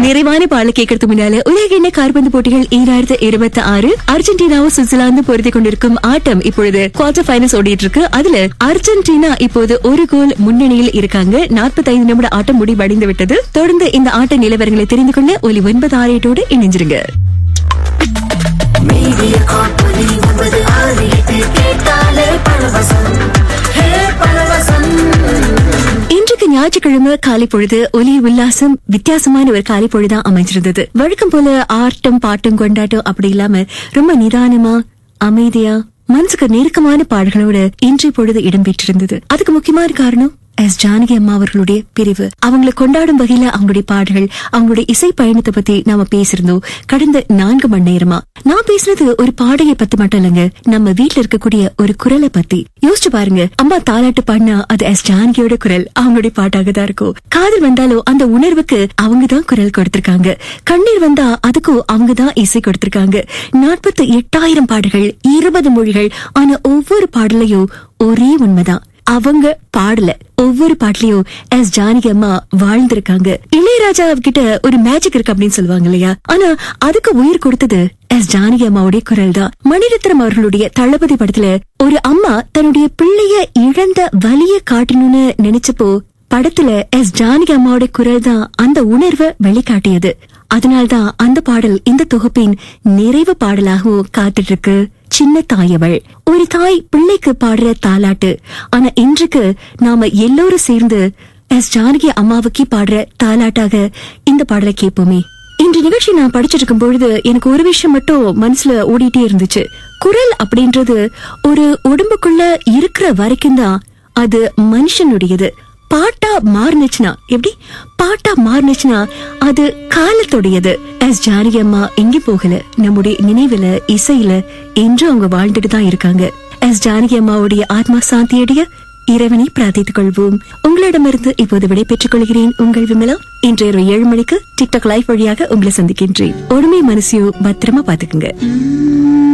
நிறைவான பாடல கேட்கறதுக்கு முன்னால உலக எண்ணெய் கால்பந்து போட்டிகள் ஈராயிரத்து இருபத்தி ஆறு அர்ஜென்டினாவும் சுவிட்சர்லாந்து பொருத்தி கொண்டிருக்கும் ஆட்டம் இப்பொழுது குவார்டர் ஃபைனல்ஸ் ஓடிட்டு இருக்கு அதுல அர்ஜென்டினா இப்போது ஒரு கோல் முன்னணியில் இருக்காங்க 45 நிமிட ஆட்டம் முடிவடைந்து விட்டது தொடர்ந்து இந்த ஆட்ட நிலவரங்களை தெரிந்து கொள்ள ஒலி ஒன்பது ஆறு எட்டோடு இணைஞ்சிருங்க மீடியா காப்பொலி ஒன்பது ஆறு எட்டு கேட்டாலே பரவசம் ஹே பரவசம் இன்றைக்கு ஞாயிற்றுக்கிழமை காலை பொழுது ஒலி உல்லாசம் வித்தியாசமான ஒரு காலை பொழுதா அமைஞ்சிருந்தது வழக்கம் போல ஆட்டம் பாட்டம் கொண்டாட்டம் அப்படி இல்லாம ரொம்ப நிதானமா அமைதியா மனசுக்கு நெருக்கமான பாடல்களோட இன்றைய பொழுது இடம்பெற்றிருந்தது அதுக்கு முக்கியமான காரணம் எஸ் ஜானகி அம்மா அவர்களுடைய பிரிவு அவங்களை கொண்டாடும் வகையில அவங்களுடைய பாடல்கள் அவங்களுடைய இசை பயணத்தை பத்தி நாம பேசியிருந்தோம் கடந்த நான்கு மணி நேரமா நான் பேசுனது ஒரு பாடகை பத்தி மட்டும் இல்லைங்க நம்ம வீட்ல இருக்கக்கூடிய ஒரு குரலை பத்தி யோசிச்சு பாருங்க அம்மா தாலாட்டு பாடினா அது எஸ் ஜானகியோட குரல் அவங்களுடைய பாட்டாக தான் இருக்கும் காதல் வந்தாலும் அந்த உணர்வுக்கு அவங்க தான் குரல் கொடுத்திருக்காங்க கண்ணீர் வந்தா அதுக்கும் அவங்க தான் இசை கொடுத்திருக்காங்க நாற்பத்தி எட்டாயிரம் பாடல்கள் இருபது மொழிகள் ஆனா ஒவ்வொரு பாடலையும் ஒரே உண்மைதான் அவங்க பாடல ஒவ்வொரு பாட்டுலயும் எஸ் ஜானகி அம்மா வாழ்ந்திருக்காங்க இளையராஜா கிட்ட ஒரு மேஜிக் இருக்கு அப்படின்னு சொல்லுவாங்க இல்லையா ஆனா அதுக்கு உயிர் கொடுத்தது எஸ் ஜானகி அம்மாவுடைய குரல் தான் மணிரத்னம் அவர்களுடைய தளபதி படத்துல ஒரு அம்மா தன்னுடைய பிள்ளைய இழந்த வலிய காட்டணும்னு நினைச்சப்போ படத்துல எஸ் ஜானகி அம்மாவோட குரல் தான் அந்த உணர்வை வெளிக்காட்டியது அதனால்தான் அந்த பாடல் இந்த தொகுப்பின் நிறைவு பாடலாகவும் காத்துட்டு இருக்கு சின்ன தாயவள் ஒரு தாய் பிள்ளைக்கு பாடுற தாலாட்டு ஆனா இன்றைக்கு நாம எல்லோரும் சேர்ந்து எஸ் ஜானகி அம்மாவுக்கு பாடுற தாலாட்டாக இந்த பாடலை கேட்போமே இன்று நிகழ்ச்சி நான் படிச்சிட்டு இருக்கும் பொழுது எனக்கு ஒரு விஷயம் மட்டும் மனசுல ஓடிட்டே இருந்துச்சு குரல் அப்படின்றது ஒரு உடம்புக்குள்ள இருக்கிற வரைக்கும் தான் அது மனுஷனுடையது பாட்டா மாறுனுச்சுனா எப்படி பாட்டா மாறுனுச்சுனா அது காலத்துடையது எஸ் ஜானகி அம்மா எங்க போகல நம்முடைய நினைவுல இசையில என்றும் அவங்க வாழ்ந்துட்டு தான் இருக்காங்க எஸ் ஜானகி அம்மாவுடைய ஆத்மா சாந்தியடைய இறைவனை பிரார்த்தித்துக் கொள்வோம் உங்களிடமிருந்து இப்போது விடை பெற்றுக் கொள்கிறேன் உங்கள் விமலா இன்று இரவு ஏழு மணிக்கு டிக்டாக் லைவ் வழியாக உங்களை சந்திக்கின்றேன் ஒருமை மனசையோ பத்திரமா பாத்துக்குங்க